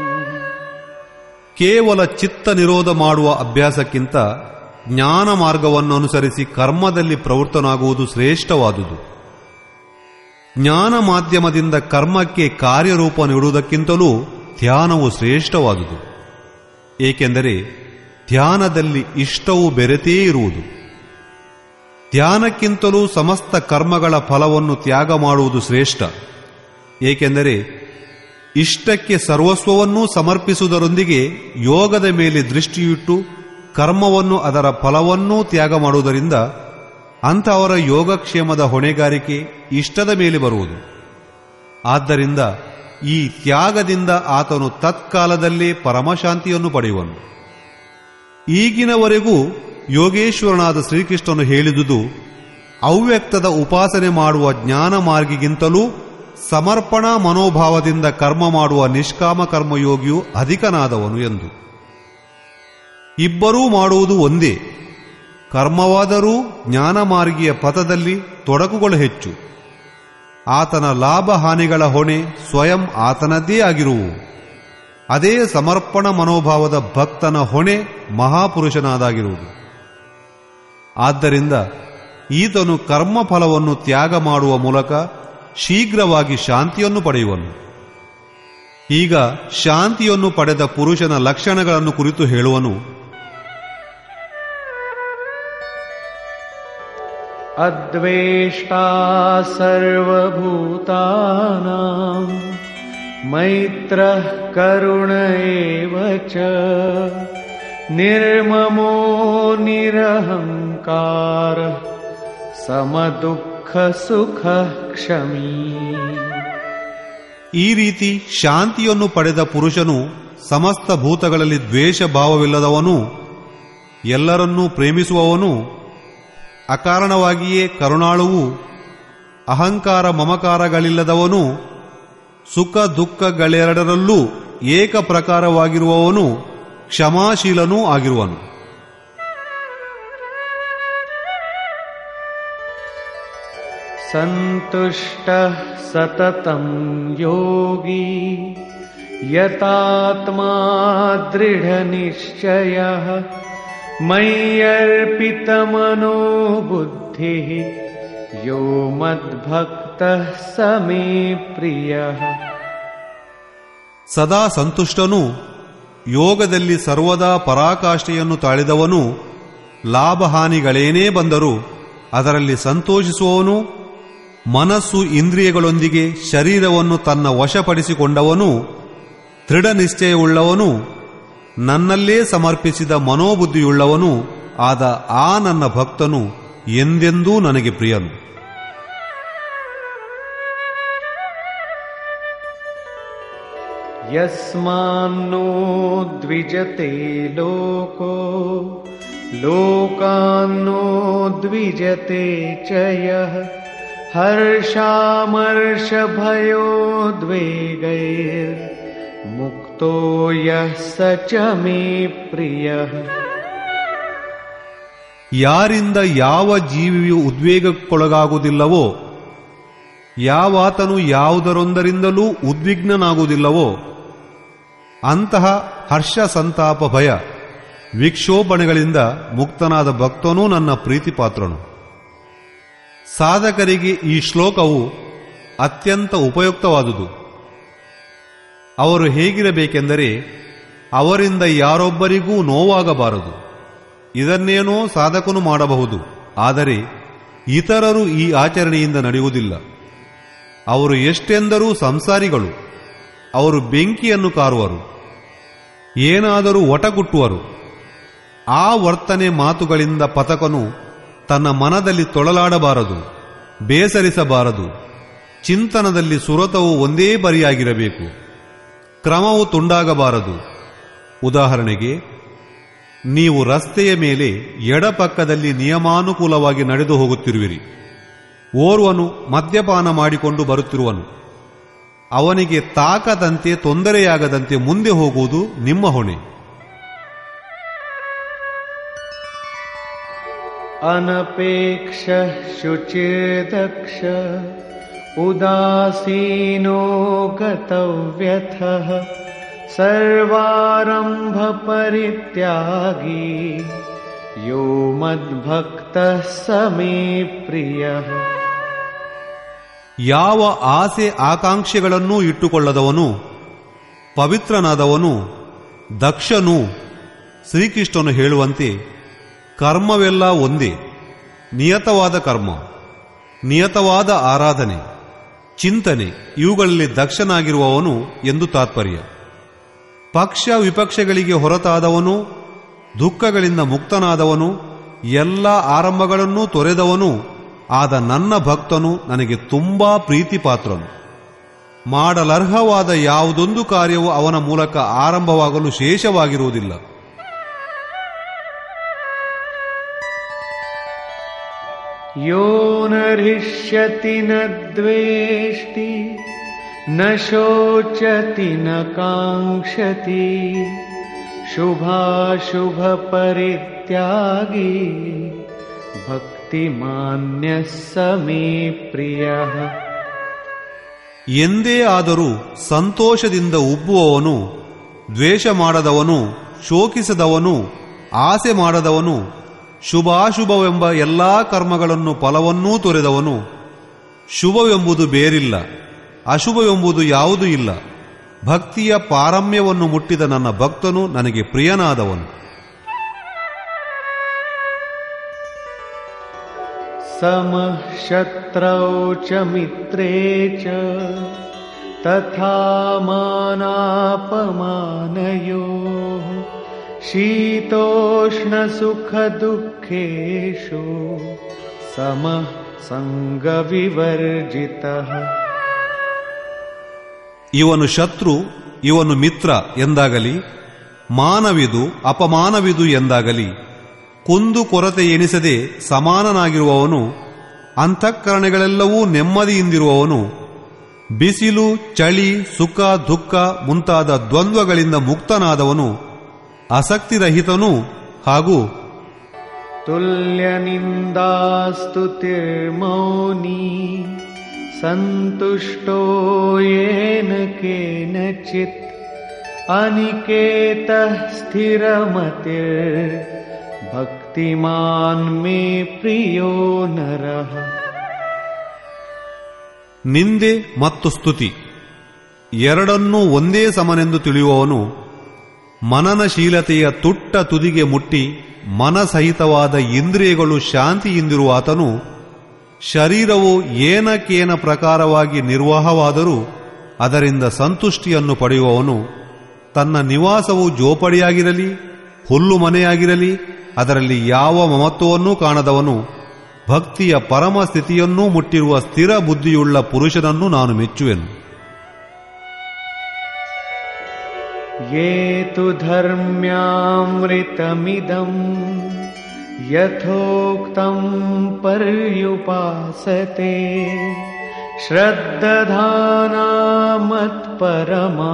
ಕೇವಲ ಚಿತ್ತ ನಿರೋಧ ಮಾಡುವ ಅಭ್ಯಾಸಕ್ಕಿಂತ ಜ್ಞಾನ ಮಾರ್ಗವನ್ನು ಅನುಸರಿಸಿ ಕರ್ಮದಲ್ಲಿ ಪ್ರವೃತ್ತನಾಗುವುದು ಶ್ರೇಷ್ಠವಾದುದು ಜ್ಞಾನ ಮಾಧ್ಯಮದಿಂದ ಕರ್ಮಕ್ಕೆ ಕಾರ್ಯರೂಪ ನೀಡುವುದಕ್ಕಿಂತಲೂ ಧ್ಯಾನವು ಶ್ರೇಷ್ಠವಾದುದು ಏಕೆಂದರೆ ಧ್ಯಾನದಲ್ಲಿ ಇಷ್ಟವು ಬೆರೆತೇ ಇರುವುದು ಧ್ಯಾನಕ್ಕಿಂತಲೂ ಸಮಸ್ತ ಕರ್ಮಗಳ ಫಲವನ್ನು ತ್ಯಾಗ ಮಾಡುವುದು ಶ್ರೇಷ್ಠ ಏಕೆಂದರೆ ಇಷ್ಟಕ್ಕೆ ಸರ್ವಸ್ವವನ್ನೂ ಸಮರ್ಪಿಸುವುದರೊಂದಿಗೆ ಯೋಗದ ಮೇಲೆ ದೃಷ್ಟಿಯಿಟ್ಟು ಕರ್ಮವನ್ನು ಅದರ ಫಲವನ್ನೂ ತ್ಯಾಗ ಮಾಡುವುದರಿಂದ ಅಂತಹವರ ಯೋಗಕ್ಷೇಮದ ಹೊಣೆಗಾರಿಕೆ ಇಷ್ಟದ ಮೇಲೆ ಬರುವುದು ಆದ್ದರಿಂದ ಈ ತ್ಯಾಗದಿಂದ ಆತನು ತತ್ಕಾಲದಲ್ಲೇ ಪರಮಶಾಂತಿಯನ್ನು ಪಡೆಯುವನು ಈಗಿನವರೆಗೂ ಯೋಗೇಶ್ವರನಾದ ಶ್ರೀಕೃಷ್ಣನು ಹೇಳಿದುದು ಅವ್ಯಕ್ತದ ಉಪಾಸನೆ ಮಾಡುವ ಜ್ಞಾನ ಮಾರ್ಗಿಗಿಂತಲೂ ಸಮರ್ಪಣಾ ಮನೋಭಾವದಿಂದ ಕರ್ಮ ಮಾಡುವ ನಿಷ್ಕಾಮ ಕರ್ಮಯೋಗಿಯು ಅಧಿಕನಾದವನು ಎಂದು ಇಬ್ಬರೂ ಮಾಡುವುದು ಒಂದೇ ಕರ್ಮವಾದರೂ ಜ್ಞಾನಮಾರ್ಗಿಯ ಪಥದಲ್ಲಿ ತೊಡಕುಗಳು ಹೆಚ್ಚು ಆತನ ಲಾಭ ಹಾನಿಗಳ ಹೊಣೆ ಸ್ವಯಂ ಆತನದ್ದೇ ಆಗಿರುವು ಅದೇ ಸಮರ್ಪಣ ಮನೋಭಾವದ ಭಕ್ತನ ಹೊಣೆ ಮಹಾಪುರುಷನಾದಾಗಿರುವುದು ಆದ್ದರಿಂದ ಈತನು ಕರ್ಮಫಲವನ್ನು ತ್ಯಾಗ ಮಾಡುವ ಮೂಲಕ ಶೀಘ್ರವಾಗಿ ಶಾಂತಿಯನ್ನು ಪಡೆಯುವನು ಈಗ ಶಾಂತಿಯನ್ನು ಪಡೆದ ಪುರುಷನ ಲಕ್ಷಣಗಳನ್ನು ಕುರಿತು ಹೇಳುವನು अद्वेष्टा सर्वभूतानाम् मैत्रः करुण एव च निर्ममो निरहङ्कारः समदुःखसुखः क्षमी ಈ ರೀತಿ ಶಾಂತಿಯನ್ನು ಪಡೆದ ಪುರುಷನು ಸಮಸ್ತ ಭೂತಗಳಲ್ಲಿ ದ್ವೇಷ ಭಾವವಿಲ್ಲದವನು ಎಲ್ಲರನ್ನೂ ಪ್ರೇಮಿಸುವವನು ಅಕಾರಣವಾಗಿಯೇ ಕರುಣಾಳುವು ಅಹಂಕಾರ ಮಮಕಾರಗಳಿಲ್ಲದವನು ಸುಖ ದುಃಖಗಳೆರಡರಲ್ಲೂ ಏಕ ಪ್ರಕಾರವಾಗಿರುವವನು ಕ್ಷಮಾಶೀಲನೂ ಆಗಿರುವನು सन्तुष्टः सततं योगी यतात्मा दृढनिश्चयः मय्यर्पितमनो बुद्धिः यो मद्भक्तः स मे प्रियः ಸದಾ ಸಂತುಷ್ಟನು ಯೋಗದಲ್ಲಿ ಸರ್ವದಾ ಪರಾಕಾಷ್ಠೆಯನ್ನು ತಾಳಿದವನು ಲಾಭಹಾನಿಗಳೇನೇ ಬಂದರೂ ಅದರಲ್ಲಿ ಸಂತೋಷಿಸುವವನು ಮನಸ್ಸು ಇಂದ್ರಿಯಗಳೊಂದಿಗೆ ಶರೀರವನ್ನು ತನ್ನ ವಶಪಡಿಸಿಕೊಂಡವನು ದೃಢ ನಿಶ್ಚಯವುಳ್ಳವನು ನನ್ನಲ್ಲೇ ಸಮರ್ಪಿಸಿದ ಮನೋಬುದ್ಧಿಯುಳ್ಳವನು ಆದ ಆ ನನ್ನ ಭಕ್ತನು ಎಂದೆಂದೂ ನನಗೆ ಪ್ರಿಯನು यस्मान्नो द्विजते लोको लोकान्नो द्विजते च यः हर्षामर्षभयोद्वेगैर्मुक्तो यः स च मे प्रियः ಯಾರಿಂದ ಯಾವ ಜೀವಿಯು ಉದ್ವೇಗಕ್ಕೊಳಗಾಗುವುದಿಲ್ಲವೋ ಯಾವಾತನು ಯಾವುದರೊಂದರಿಂದಲೂ ಉದ್ವಿಗ್ನನಾಗುವುದಿಲ್ಲವೋ ಅಂತಹ ಹರ್ಷ ಸಂತಾಪ ಭಯ ವಿಕ್ಷೋಭಣೆಗಳಿಂದ ಮುಕ್ತನಾದ ಭಕ್ತನೂ ನನ್ನ ಪ್ರೀತಿಪಾತ್ರನು ಸಾಧಕರಿಗೆ ಈ ಶ್ಲೋಕವು ಅತ್ಯಂತ ಉಪಯುಕ್ತವಾದುದು ಅವರು ಹೇಗಿರಬೇಕೆಂದರೆ ಅವರಿಂದ ಯಾರೊಬ್ಬರಿಗೂ ನೋವಾಗಬಾರದು ಇದನ್ನೇನೋ ಸಾಧಕನು ಮಾಡಬಹುದು ಆದರೆ ಇತರರು ಈ ಆಚರಣೆಯಿಂದ ನಡೆಯುವುದಿಲ್ಲ ಅವರು ಎಷ್ಟೆಂದರೂ ಸಂಸಾರಿಗಳು ಅವರು ಬೆಂಕಿಯನ್ನು ಕಾರುವರು ಏನಾದರೂ ಒಟಗುಟ್ಟುವರು ಆ ವರ್ತನೆ ಮಾತುಗಳಿಂದ ಪತಕನು ತನ್ನ ಮನದಲ್ಲಿ ತೊಳಲಾಡಬಾರದು ಬೇಸರಿಸಬಾರದು ಚಿಂತನದಲ್ಲಿ ಸುರತವು ಒಂದೇ ಬರಿಯಾಗಿರಬೇಕು ಕ್ರಮವು ತುಂಡಾಗಬಾರದು ಉದಾಹರಣೆಗೆ ನೀವು ರಸ್ತೆಯ ಮೇಲೆ ಎಡಪಕ್ಕದಲ್ಲಿ ನಿಯಮಾನುಕೂಲವಾಗಿ ನಡೆದು ಹೋಗುತ್ತಿರುವಿರಿ ಓರ್ವನು ಮದ್ಯಪಾನ ಮಾಡಿಕೊಂಡು ಬರುತ್ತಿರುವನು ಅವನಿಗೆ ತಾಕದಂತೆ ತೊಂದರೆಯಾಗದಂತೆ ಮುಂದೆ ಹೋಗುವುದು ನಿಮ್ಮ ಹೊಣೆ अनपेक्षः शुचिर्दक्ष उदासीनो गतव्यथः सर्वारम्भपरित्यागी यो मद्भक्तः स मे प्रियः ಯಾವ ಆಸೆ ಆಕಾಂಕ್ಷೆಗಳನ್ನೂ ಇಟ್ಟುಕೊಳ್ಳದವನು ಪವಿತ್ರನಾದವನು ದಕ್ಷನು ಶ್ರೀಕೃಷ್ಣನು ಹೇಳುವಂತೆ ಕರ್ಮವೆಲ್ಲ ಒಂದೇ ನಿಯತವಾದ ಕರ್ಮ ನಿಯತವಾದ ಆರಾಧನೆ ಚಿಂತನೆ ಇವುಗಳಲ್ಲಿ ದಕ್ಷನಾಗಿರುವವನು ಎಂದು ತಾತ್ಪರ್ಯ ಪಕ್ಷ ವಿಪಕ್ಷಗಳಿಗೆ ಹೊರತಾದವನು ದುಃಖಗಳಿಂದ ಮುಕ್ತನಾದವನು ಎಲ್ಲ ಆರಂಭಗಳನ್ನೂ ತೊರೆದವನು ಆದ ನನ್ನ ಭಕ್ತನು ನನಗೆ ತುಂಬಾ ಪ್ರೀತಿಪಾತ್ರನು ಮಾಡಲರ್ಹವಾದ ಯಾವುದೊಂದು ಕಾರ್ಯವು ಅವನ ಮೂಲಕ ಆರಂಭವಾಗಲು ಶೇಷವಾಗಿರುವುದಿಲ್ಲ यो न हृष्यति न द्वेष्टि न शोचति न काङ्क्षति शुभाशुभपरित्यागी भक्तिमान्यः स मे प्रियः ಎಂದೇ ಆದರೂ ಸಂತೋಷದಿಂದ ಉಬ್ಬುವವನು ದ್ವೇಷ ಮಾಡದವನು ಶೋಕಿಸದವನು ಆಸೆ ಮಾಡದವನು ಶುಭಾಶುಭವೆಂಬ ಎಲ್ಲಾ ಕರ್ಮಗಳನ್ನು ಫಲವನ್ನೂ ತೊರೆದವನು ಶುಭವೆಂಬುದು ಬೇರಿಲ್ಲ ಅಶುಭವೆಂಬುದು ಯಾವುದೂ ಇಲ್ಲ ಭಕ್ತಿಯ ಪಾರಮ್ಯವನ್ನು ಮುಟ್ಟಿದ ನನ್ನ ಭಕ್ತನು ನನಗೆ ಪ್ರಿಯನಾದವನು समः शत्रौ च मित्रे च तथा मानापमानयोः शीतोष्णसुखदुःखेषु समः सङ्गविवर्जितः ಇವನು ಶತ್ರು ಇವನು ಮಿತ್ರ ಎಂದಾಗಲಿ ಮಾನವಿದು ಅಪಮಾನವಿದು ಎಂದಾಗಲಿ ಕುಂದು ಕೊರತೆ ಎನಿಸದೆ ಸಮಾನನಾಗಿರುವವನು ಅಂತಃಕರಣಗಳೆಲ್ಲವೂ ನೆಮ್ಮದಿಯಿಂದಿರುವವನು ಬಿಸಿಲು ಚಳಿ ಸುಖ ದುಃಖ ಮುಂತಾದ ದ್ವಂದ್ವಗಳಿಂದ ಮುಕ್ತನಾದವನು ಆಸಕ್ತಿರಹಿತನೂ ಹಾಗೂ तुल्यनिन्दास्तुतिर्मौनी सन्तुष्टो येन केनचित् अनिकेतः स्थिरमतिर्भक्तिमान् मे प्रियो नरः ನಿಂದೆ ಮತ್ತು ಸ್ತುತಿ ಎರಡನ್ನೂ ಒಂದೇ ಸಮನೆಂದು ತಿಳಿಯುವವನು ಮನನಶೀಲತೆಯ ತುಟ್ಟ ತುದಿಗೆ ಮುಟ್ಟಿ ಮನಸಹಿತವಾದ ಇಂದ್ರಿಯಗಳು ಶಾಂತಿಯಿಂದಿರುವ ಆತನು ಶರೀರವು ಏನಕೇನ ಪ್ರಕಾರವಾಗಿ ನಿರ್ವಾಹವಾದರೂ ಅದರಿಂದ ಸಂತುಷ್ಟಿಯನ್ನು ಪಡೆಯುವವನು ತನ್ನ ನಿವಾಸವು ಜೋಪಡಿಯಾಗಿರಲಿ ಹುಲ್ಲು ಮನೆಯಾಗಿರಲಿ ಅದರಲ್ಲಿ ಯಾವ ಮಮತ್ವವನ್ನೂ ಕಾಣದವನು ಭಕ್ತಿಯ ಪರಮ ಸ್ಥಿತಿಯನ್ನೂ ಮುಟ್ಟಿರುವ ಸ್ಥಿರ ಬುದ್ಧಿಯುಳ್ಳ ಪುರುಷನನ್ನು ನಾನು ಮೆಚ್ಚುವೆನು ये तु धर्म्यामृतमिदम् यथोक्तम् पर्युपासते श्रद्दधानामत्परमा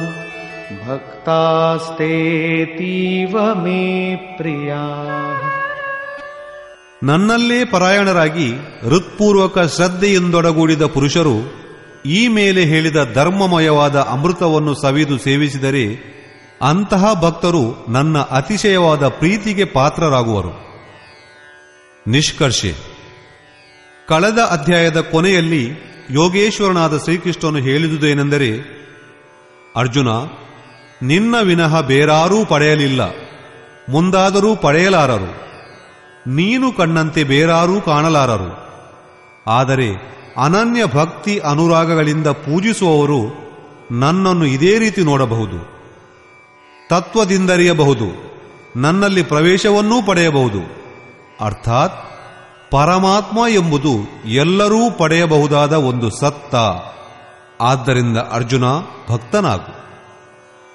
भक्तास्तेतीव मे प्रियाः ನನ್ನಲ್ಲೇ ಪರಾಯಣರಾಗಿ ಹೃತ್ಪೂರ್ವಕ ಶ್ರದ್ಧೆಯಿಂದೊಡಗೂಡಿದ ಪುರುಷರು ಈ ಮೇಲೆ ಹೇಳಿದ ಧರ್ಮಮಯವಾದ ಅಮೃತವನ್ನು ಸವಿದು ಸೇವಿಸಿದರೆ ಅಂತಹ ಭಕ್ತರು ನನ್ನ ಅತಿಶಯವಾದ ಪ್ರೀತಿಗೆ ಪಾತ್ರರಾಗುವರು ನಿಷ್ಕರ್ಷೆ ಕಳೆದ ಅಧ್ಯಾಯದ ಕೊನೆಯಲ್ಲಿ ಯೋಗೇಶ್ವರನಾದ ಶ್ರೀಕೃಷ್ಣನು ಹೇಳಿದುದೇನೆಂದರೆ ಅರ್ಜುನ ನಿನ್ನ ವಿನಃ ಬೇರಾರೂ ಪಡೆಯಲಿಲ್ಲ ಮುಂದಾದರೂ ಪಡೆಯಲಾರರು ನೀನು ಕಣ್ಣಂತೆ ಬೇರಾರೂ ಕಾಣಲಾರರು ಆದರೆ ಅನನ್ಯ ಭಕ್ತಿ ಅನುರಾಗಗಳಿಂದ ಪೂಜಿಸುವವರು ನನ್ನನ್ನು ಇದೇ ರೀತಿ ನೋಡಬಹುದು ತತ್ವದಿಂದರಿಯಬಹುದು ನನ್ನಲ್ಲಿ ಪ್ರವೇಶವನ್ನೂ ಪಡೆಯಬಹುದು ಅರ್ಥಾತ್ ಪರಮಾತ್ಮ ಎಂಬುದು ಎಲ್ಲರೂ ಪಡೆಯಬಹುದಾದ ಒಂದು ಸತ್ತ ಆದ್ದರಿಂದ ಅರ್ಜುನ ಭಕ್ತನಾಗು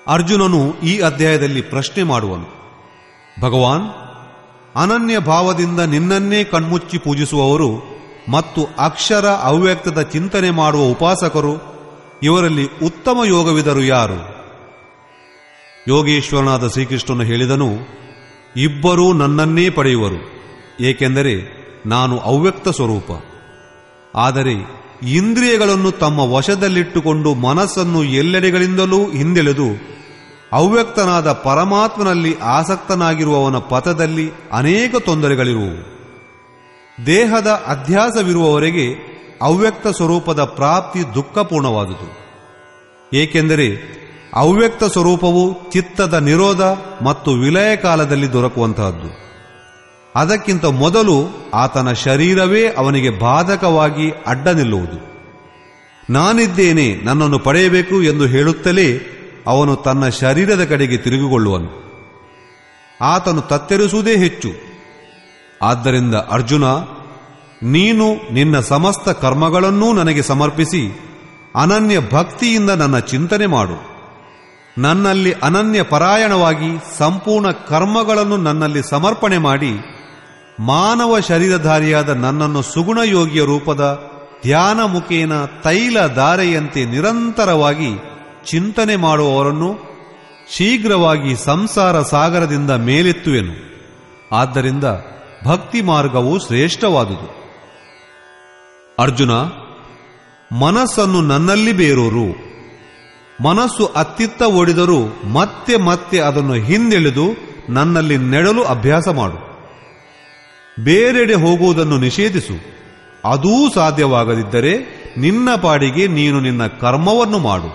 ಅರ್ಜುನನು ಈ ಅಧ್ಯಾಯದಲ್ಲಿ ಪ್ರಶ್ನೆ ಮಾಡುವನು ಭಗವಾನ್ ಅನನ್ಯ ಭಾವದಿಂದ ನಿನ್ನನ್ನೇ ಕಣ್ಮುಚ್ಚಿ ಪೂಜಿಸುವವರು ಮತ್ತು ಅಕ್ಷರ ಅವ್ಯಕ್ತದ ಚಿಂತನೆ ಮಾಡುವ ಉಪಾಸಕರು ಇವರಲ್ಲಿ ಉತ್ತಮ ಯೋಗವಿದರು ಯಾರು ಯೋಗೇಶ್ವರನಾದ ಶ್ರೀಕೃಷ್ಣನು ಹೇಳಿದನು ಇಬ್ಬರೂ ನನ್ನನ್ನೇ ಪಡೆಯುವರು ಏಕೆಂದರೆ ನಾನು ಅವ್ಯಕ್ತ ಸ್ವರೂಪ ಆದರೆ ಇಂದ್ರಿಯಗಳನ್ನು ತಮ್ಮ ವಶದಲ್ಲಿಟ್ಟುಕೊಂಡು ಮನಸ್ಸನ್ನು ಎಲ್ಲೆಡೆಗಳಿಂದಲೂ ಹಿಂದೆಳೆದು ಅವ್ಯಕ್ತನಾದ ಪರಮಾತ್ಮನಲ್ಲಿ ಆಸಕ್ತನಾಗಿರುವವನ ಪಥದಲ್ಲಿ ಅನೇಕ ತೊಂದರೆಗಳಿರುವವು ದೇಹದ ಅಧ್ಯಾಸವಿರುವವರೆಗೆ ಅವ್ಯಕ್ತ ಸ್ವರೂಪದ ಪ್ರಾಪ್ತಿ ದುಃಖಪೂರ್ಣವಾದುದು ಏಕೆಂದರೆ ಅವ್ಯಕ್ತ ಸ್ವರೂಪವು ಚಿತ್ತದ ನಿರೋಧ ಮತ್ತು ವಿಲಯ ಕಾಲದಲ್ಲಿ ದೊರಕುವಂತಹದ್ದು ಅದಕ್ಕಿಂತ ಮೊದಲು ಆತನ ಶರೀರವೇ ಅವನಿಗೆ ಬಾಧಕವಾಗಿ ಅಡ್ಡ ನಿಲ್ಲುವುದು ನಾನಿದ್ದೇನೆ ನನ್ನನ್ನು ಪಡೆಯಬೇಕು ಎಂದು ಹೇಳುತ್ತಲೇ ಅವನು ತನ್ನ ಶರೀರದ ಕಡೆಗೆ ತಿರುಗಿಕೊಳ್ಳುವನು ಆತನು ತತ್ತರಿಸುವುದೇ ಹೆಚ್ಚು ಆದ್ದರಿಂದ ಅರ್ಜುನ ನೀನು ನಿನ್ನ ಸಮಸ್ತ ಕರ್ಮಗಳನ್ನೂ ನನಗೆ ಸಮರ್ಪಿಸಿ ಅನನ್ಯ ಭಕ್ತಿಯಿಂದ ನನ್ನ ಚಿಂತನೆ ಮಾಡು ನನ್ನಲ್ಲಿ ಅನನ್ಯ ಪರಾಯಣವಾಗಿ ಸಂಪೂರ್ಣ ಕರ್ಮಗಳನ್ನು ನನ್ನಲ್ಲಿ ಸಮರ್ಪಣೆ ಮಾಡಿ ಮಾನವ ಶರೀರಧಾರಿಯಾದ ನನ್ನನ್ನು ಸುಗುಣ ಯೋಗಿಯ ರೂಪದ ಧ್ಯಾನ ಮುಖೇನ ತೈಲ ಧಾರೆಯಂತೆ ನಿರಂತರವಾಗಿ ಚಿಂತನೆ ಮಾಡುವವರನ್ನು ಶೀಘ್ರವಾಗಿ ಸಂಸಾರ ಸಾಗರದಿಂದ ಮೇಲೆತ್ತುವೆನು ಆದ್ದರಿಂದ ಭಕ್ತಿ ಮಾರ್ಗವು ಶ್ರೇಷ್ಠವಾದುದು ಅರ್ಜುನ ಮನಸ್ಸನ್ನು ನನ್ನಲ್ಲಿ ಬೇರೋರು ಮನಸ್ಸು ಅತ್ತಿತ್ತ ಓಡಿದರೂ ಮತ್ತೆ ಮತ್ತೆ ಅದನ್ನು ಹಿಂದೆಳೆದು ನನ್ನಲ್ಲಿ ನೆಡಲು ಅಭ್ಯಾಸ ಮಾಡು ಬೇರೆಡೆ ಹೋಗುವುದನ್ನು ನಿಷೇಧಿಸು ಅದೂ ಸಾಧ್ಯವಾಗದಿದ್ದರೆ ನಿನ್ನ ಪಾಡಿಗೆ ನೀನು ನಿನ್ನ ಕರ್ಮವನ್ನು ಮಾಡು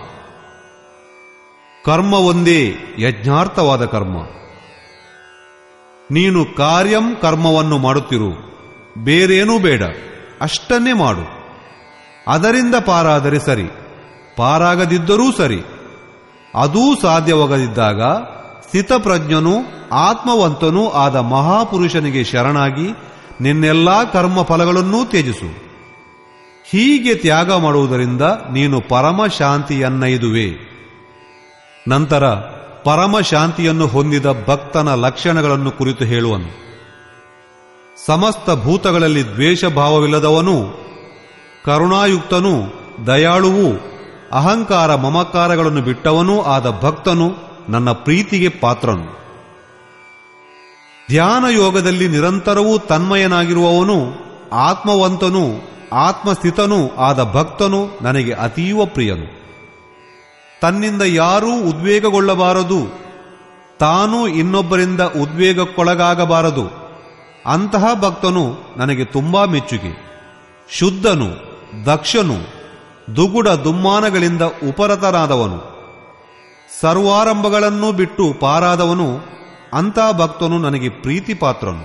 ಕರ್ಮ ಒಂದೇ ಯಜ್ಞಾರ್ಥವಾದ ಕರ್ಮ ನೀನು ಕಾರ್ಯಂ ಕರ್ಮವನ್ನು ಮಾಡುತ್ತಿರು ಬೇರೇನೂ ಬೇಡ ಅಷ್ಟನ್ನೇ ಮಾಡು ಅದರಿಂದ ಪಾರಾದರೆ ಸರಿ ಪಾರಾಗದಿದ್ದರೂ ಸರಿ ಅದೂ ಸಾಧ್ಯವಾಗದಿದ್ದಾಗ ಸ್ಥಿತಪ್ರಜ್ಞನು ಆತ್ಮವಂತನೂ ಆದ ಮಹಾಪುರುಷನಿಗೆ ಶರಣಾಗಿ ನಿನ್ನೆಲ್ಲಾ ಕರ್ಮ ಫಲಗಳನ್ನೂ ತ್ಯಜಿಸು ಹೀಗೆ ತ್ಯಾಗ ಮಾಡುವುದರಿಂದ ನೀನು ಪರಮ ಶಾಂತಿಯನ್ನೈದುವೆ ನಂತರ ಪರಮ ಶಾಂತಿಯನ್ನು ಹೊಂದಿದ ಭಕ್ತನ ಲಕ್ಷಣಗಳನ್ನು ಕುರಿತು ಹೇಳುವನು ಸಮಸ್ತ ಭೂತಗಳಲ್ಲಿ ದ್ವೇಷ ಭಾವವಿಲ್ಲದವನು ಕರುಣಾಯುಕ್ತನೂ ದಯಾಳುವೂ ಅಹಂಕಾರ ಮಮಕಾರಗಳನ್ನು ಬಿಟ್ಟವನೂ ಆದ ಭಕ್ತನು ನನ್ನ ಪ್ರೀತಿಗೆ ಪಾತ್ರನು ಧ್ಯಾನ ಯೋಗದಲ್ಲಿ ನಿರಂತರವೂ ತನ್ಮಯನಾಗಿರುವವನು ಆತ್ಮವಂತನೂ ಆತ್ಮಸ್ಥಿತನೂ ಆದ ಭಕ್ತನು ನನಗೆ ಅತೀವ ಪ್ರಿಯನು ತನ್ನಿಂದ ಯಾರೂ ಉದ್ವೇಗಗೊಳ್ಳಬಾರದು ತಾನು ಇನ್ನೊಬ್ಬರಿಂದ ಉದ್ವೇಗಕ್ಕೊಳಗಾಗಬಾರದು ಅಂತಹ ಭಕ್ತನು ನನಗೆ ತುಂಬಾ ಮೆಚ್ಚುಗೆ ಶುದ್ಧನು ದಕ್ಷನು ದುಗುಡ ದುಮ್ಮಾನಗಳಿಂದ ಉಪರತನಾದವನು ಸರ್ವಾರಂಭಗಳನ್ನೂ ಬಿಟ್ಟು ಪಾರಾದವನು ಅಂಥ ಭಕ್ತನು ನನಗೆ ಪ್ರೀತಿ ಪಾತ್ರನು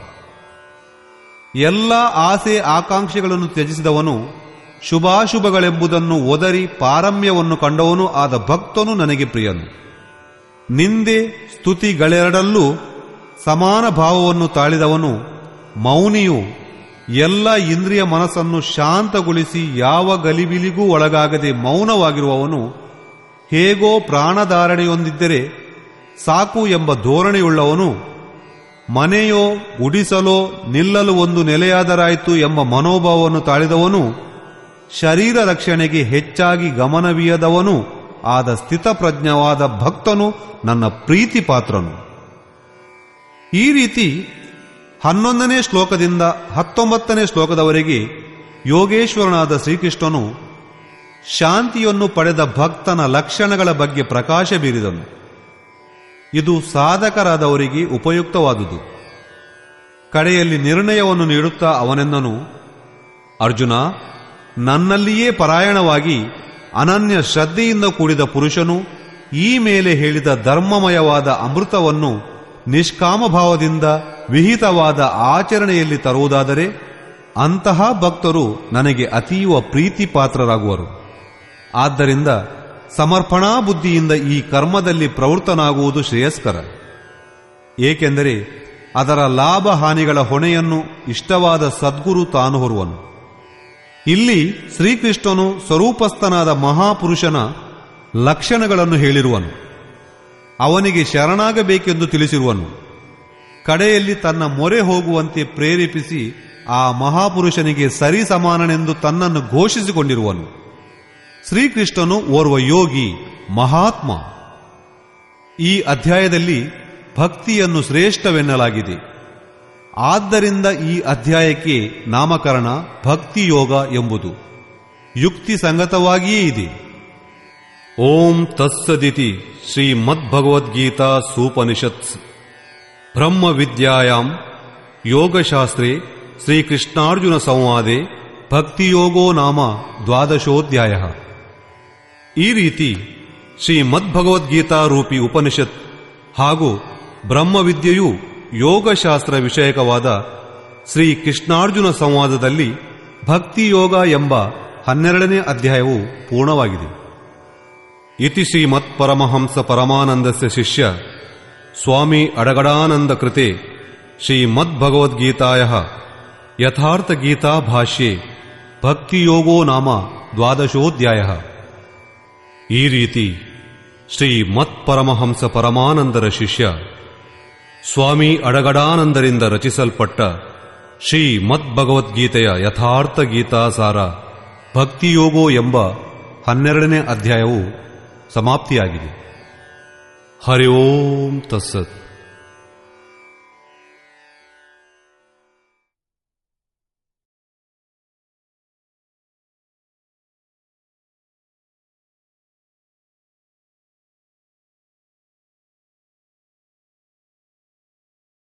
ಎಲ್ಲ ಆಸೆ ಆಕಾಂಕ್ಷೆಗಳನ್ನು ತ್ಯಜಿಸಿದವನು ಶುಭಾಶುಭಗಳೆಂಬುದನ್ನು ಒದರಿ ಪಾರಮ್ಯವನ್ನು ಕಂಡವನು ಆದ ಭಕ್ತನು ನನಗೆ ಪ್ರಿಯನು ನಿಂದೆ ಸ್ತುತಿಗಳೆರಡಲ್ಲೂ ಸಮಾನ ಭಾವವನ್ನು ತಾಳಿದವನು ಮೌನಿಯು ಎಲ್ಲ ಇಂದ್ರಿಯ ಮನಸ್ಸನ್ನು ಶಾಂತಗೊಳಿಸಿ ಯಾವ ಗಲಿಬಿಲಿಗೂ ಒಳಗಾಗದೆ ಮೌನವಾಗಿರುವವನು ಹೇಗೋ ಪ್ರಾಣಧಾರಣೆಯೊಂದಿದ್ದರೆ ಸಾಕು ಎಂಬ ಧೋರಣೆಯುಳ್ಳವನು ಮನೆಯೋ ಗುಡಿಸಲೋ ನಿಲ್ಲಲು ಒಂದು ನೆಲೆಯಾದರಾಯಿತು ಎಂಬ ಮನೋಭಾವವನ್ನು ತಾಳಿದವನು ಶರೀರ ರಕ್ಷಣೆಗೆ ಹೆಚ್ಚಾಗಿ ಗಮನವೀಯದವನು ಆದ ಸ್ಥಿತಪ್ರಜ್ಞವಾದ ಭಕ್ತನು ನನ್ನ ಪ್ರೀತಿ ಪಾತ್ರನು ಈ ರೀತಿ ಹನ್ನೊಂದನೇ ಶ್ಲೋಕದಿಂದ ಹತ್ತೊಂಬತ್ತನೇ ಶ್ಲೋಕದವರೆಗೆ ಯೋಗೇಶ್ವರನಾದ ಶ್ರೀಕೃಷ್ಣನು ಶಾಂತಿಯನ್ನು ಪಡೆದ ಭಕ್ತನ ಲಕ್ಷಣಗಳ ಬಗ್ಗೆ ಪ್ರಕಾಶ ಬೀರಿದನು ಇದು ಸಾಧಕರಾದವರಿಗೆ ಉಪಯುಕ್ತವಾದುದು ಕಡೆಯಲ್ಲಿ ನಿರ್ಣಯವನ್ನು ನೀಡುತ್ತಾ ಅವನೆಂದನು ಅರ್ಜುನ ನನ್ನಲ್ಲಿಯೇ ಪರಾಯಣವಾಗಿ ಅನನ್ಯ ಶ್ರದ್ಧೆಯಿಂದ ಕೂಡಿದ ಪುರುಷನು ಈ ಮೇಲೆ ಹೇಳಿದ ಧರ್ಮಮಯವಾದ ಅಮೃತವನ್ನು ನಿಷ್ಕಾಮಭಾವದಿಂದ ವಿಹಿತವಾದ ಆಚರಣೆಯಲ್ಲಿ ತರುವುದಾದರೆ ಅಂತಹ ಭಕ್ತರು ನನಗೆ ಅತೀವ ಪ್ರೀತಿ ಪಾತ್ರರಾಗುವರು ಆದ್ದರಿಂದ ಸಮರ್ಪಣಾ ಬುದ್ಧಿಯಿಂದ ಈ ಕರ್ಮದಲ್ಲಿ ಪ್ರವೃತ್ತನಾಗುವುದು ಶ್ರೇಯಸ್ಕರ ಏಕೆಂದರೆ ಅದರ ಲಾಭ ಹಾನಿಗಳ ಹೊಣೆಯನ್ನು ಇಷ್ಟವಾದ ಸದ್ಗುರು ತಾನು ಹೊರುವನು ಇಲ್ಲಿ ಶ್ರೀಕೃಷ್ಣನು ಸ್ವರೂಪಸ್ಥನಾದ ಮಹಾಪುರುಷನ ಲಕ್ಷಣಗಳನ್ನು ಹೇಳಿರುವನು ಅವನಿಗೆ ಶರಣಾಗಬೇಕೆಂದು ತಿಳಿಸಿರುವನು ಕಡೆಯಲ್ಲಿ ತನ್ನ ಮೊರೆ ಹೋಗುವಂತೆ ಪ್ರೇರೇಪಿಸಿ ಆ ಮಹಾಪುರುಷನಿಗೆ ಸರಿ ಸಮಾನನೆಂದು ತನ್ನನ್ನು ಘೋಷಿಸಿಕೊಂಡಿರುವನು ಶ್ರೀಕೃಷ್ಣನು ಓರ್ವ ಯೋಗಿ ಮಹಾತ್ಮ ಈ ಅಧ್ಯಾಯದಲ್ಲಿ ಭಕ್ತಿಯನ್ನು ಶ್ರೇಷ್ಠವೆನ್ನಲಾಗಿದೆ ಆದ್ದರಿಂದ ಈ ಅಧ್ಯಾಯಕ್ಕೆ ನಾಮಕರಣ ಭಕ್ತಿಯೋಗ ಎಂಬುದು ಯುಕ್ತಿ ಸಂಗತವಾಗಿಯೇ ಇದೆ ಓಂ ತತ್ಸದಿತಿ ಶ್ರೀಮದ್ಭಗವದ್ಗೀತಾ ಸೂಪನಿಷತ್ಸ್ ಬ್ರಹ್ಮ ವಿದ್ಯಾಯಾಂ ಯೋಗಶಾಸ್ತ್ರೇ ಶ್ರೀಕೃಷ್ಣಾರ್ಜುನ ಸಂವಾದೆ ಭಕ್ತಿಯೋಗೋ ನಾಮ ದ್ವಾದಶೋಧ್ಯಾಯ ಈ ರೀತಿ ಶ್ರೀಮದ್ಭಗವದ್ಗೀತಾ ರೂಪಿ ಉಪನಿಷತ್ ಹಾಗೂ ಬ್ರಹ್ಮವಿದ್ಯೆಯು ಯೋಗಶಾಸ್ತ್ರ ವಿಷಯಕವಾದ ಶ್ರೀ ಕೃಷ್ಣಾರ್ಜುನ ಸಂವಾದದಲ್ಲಿ ಭಕ್ತಿಯೋಗ ಎಂಬ ಹನ್ನೆರಡನೇ ಅಧ್ಯಾಯವು ಪೂರ್ಣವಾಗಿದೆ ಇತಿ ಶ್ರೀಮತ್ ಪರಮಹಂಸ ಪರಮಾನಂದಸ್ಯ ಶಿಷ್ಯ ಸ್ವಾಮಿ ಅಡಗಡಾನಂದ ಕೃತೆ ಶ್ರೀಮದ್ಭಗವದ್ಗೀತಾಯ ಯಥಾರ್ಥ ಗೀತಾ ಭಾಷ್ಯೆ ಭಕ್ತಿಯೋಗೋ ನಾಮ ದ್ವಾದಶೋಧ್ಯಾಯ ಈ ರೀತಿ ಶ್ರೀ ಮತ್ಪರಮಹಂಸ ಪರಮಾನಂದರ ಶಿಷ್ಯ ಸ್ವಾಮಿ ಅಡಗಡಾನಂದರಿಂದ ರಚಿಸಲ್ಪಟ್ಟ ಶ್ರೀ ಮದ್ಭಗವದ್ಗೀತೆಯ ಯಥಾರ್ಥ ಗೀತಾಸಾರ ಭಕ್ತಿಯೋಗೋ ಎಂಬ ಹನ್ನೆರಡನೇ ಅಧ್ಯಾಯವು ಸಮಾಪ್ತಿಯಾಗಿದೆ ಹರಿ ಓಂ ತಸ್ಸತ್